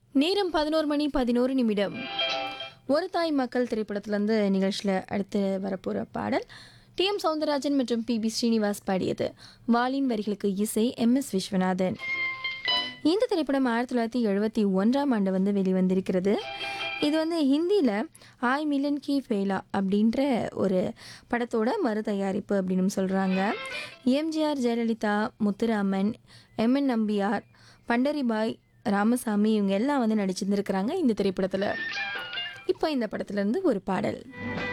நேரம் பதினோரு மணி பதினோரு நிமிடம் ஒரு தாய் மக்கள் திரைப்படத்திலேருந்து நிகழ்ச்சியில் அடுத்து வரப்போகிற பாடல் டி எம் சவுந்தரராஜன் மற்றும் பி பி ஸ்ரீனிவாஸ் பாடியது வாலின் வரிகளுக்கு இசை எம் எஸ் விஸ்வநாதன் இந்த திரைப்படம் ஆயிரத்தி தொள்ளாயிரத்தி எழுபத்தி ஒன்றாம் ஆண்டு வந்து வெளிவந்திருக்கிறது இது வந்து ஹிந்தியில் ஆய் மிலன் கி ஃபேலா அப்படின்ற ஒரு படத்தோட மறு தயாரிப்பு அப்படின்னு சொல்கிறாங்க எம்ஜிஆர் ஜெயலலிதா முத்துராமன் எம்என் நம்பியார் பண்டரிபாய் ராமசாமி இவங்க எல்லாம் வந்து நடிச்சிருந்துருக்கிறாங்க இந்த திரைப்படத்தில் இப்போ இந்த படத்துலேருந்து ஒரு பாடல்